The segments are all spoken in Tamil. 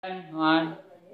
One.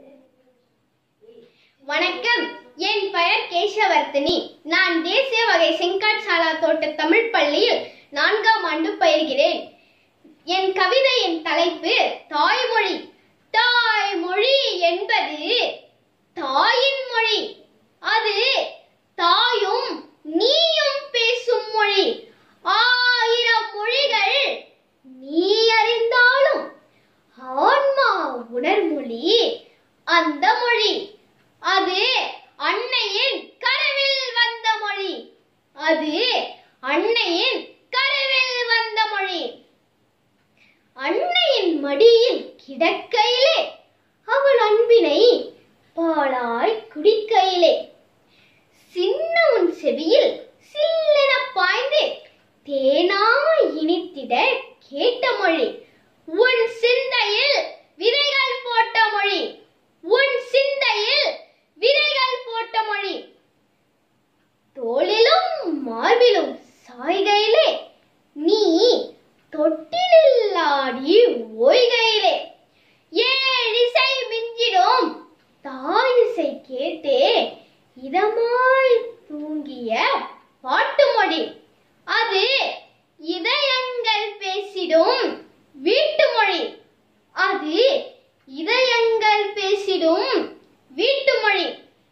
வணக்கம் என் பெயர் கேசவர்த்தினி நான் தேசிய வகை செங்காட் சாலா தோட்ட தமிழ் பள்ளியில் நான்காம் ஆண்டு பயிர்கிறேன் என் கவிதையின் தலைப்பு தாய்மொழி தாய்மொழி என்பது தாயின் மொழி அது தாயும் நீயும் பேசும் மொழி ஆயிரம் மொழிகள் நீ அறிந்தாலும் ஆன்மா உணர்மொழி அந்த மொழி அது அன்னையின் கருவில் வந்த மொழி அது அன்னையின் கருவில் வந்த மொழி அன்னையின் மடியில் கிடக்கையிலே அவள் அன்பினை பாலாய் குடிக்கையிலே சின்ன உன் செவியில் சில்லென பாய்ந்து தேனாய் இனித்திட கேட்ட மொழி உன் சிந்தையில் விதைகள் போட்ட மொழி உன் சிந்தையில் விதைகள் போட்ட மொழி தோளிலும் மார்பிலும் சாய்கையிலே நீ தொட்டிலில் ஆடி ஓய்கையிலே ஏழிசை மிஞ்சிடும் தாயிசை கேட்டே இதமாய் தூங்கிய பாட்டு மொழி அது இதயங்கள் பேசிடும் வீட்டு மொழி அது இதயங்கள் பேசிடும் வீட்டு மொழி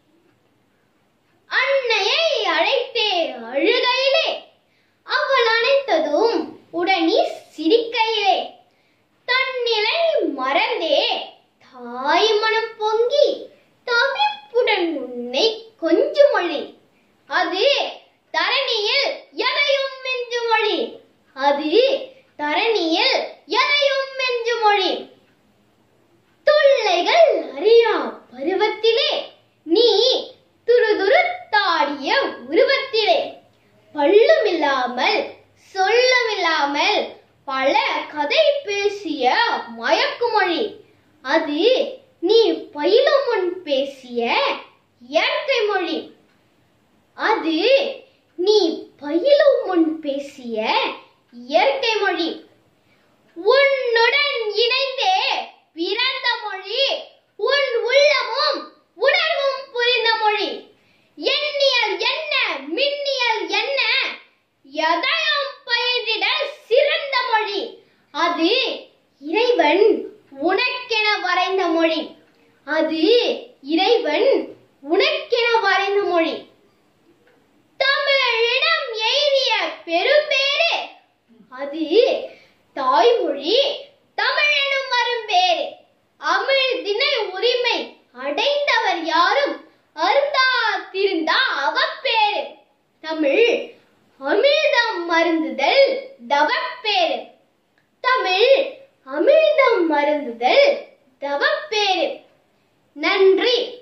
அன்னையை அழைத்தே அழுகையிலே அவள் அணைத்ததும் உடனே சிரிக்கையிலே தன்னிலை மறந்தே தாய் மனம் பொங்கி தவிப்புடன் உன்னை கொஞ்சு மொழி அது தரணியில் எதையும் மிஞ்சு மொழி அது தரணியில் எதையும் மிஞ்சு மொழி தொல்லைகள் அறியா பருவத்திலே நீ துருதுருத்தாடிய உருவத்திலே பள்ளுமில்லாமல் சொல்லுமில்லாமல் பல கதை பேசிய மயக்குமொழி அது நீ பயிலும் முன் பேசிய இயற்கை மொழி அது நீ பயிலும் முன் பேசிய இயற்கை மொழி உன்னுடன் இணைந்தே பிறந்த மொழி உன் உள்ளமும் உணர்வும் புரிந்த மொழி எண்ணியல் என்ன மின்னியல் என்ன எதையும் பயிரிட சிறந்த மொழி அது இறைவன் உனக்கென வரைந்த மொழி அது இறைவன் உனக்கென வரைந்த மொழி தமிழிடம் எய்திய பெரும்பேறு அது தாய்மொழி தமிழெனும் வரும் பேரு அமிழ் தினை உரிமை அடைந்தவர் யாரும் அருந்தா திருந்தா அவப்பேரு தமிழ் அமிர்தம் மருந்துதல் தவப்பேரு தமிழ் அமிர்தம் மருந்துதல் தவப்பேரு நன்றி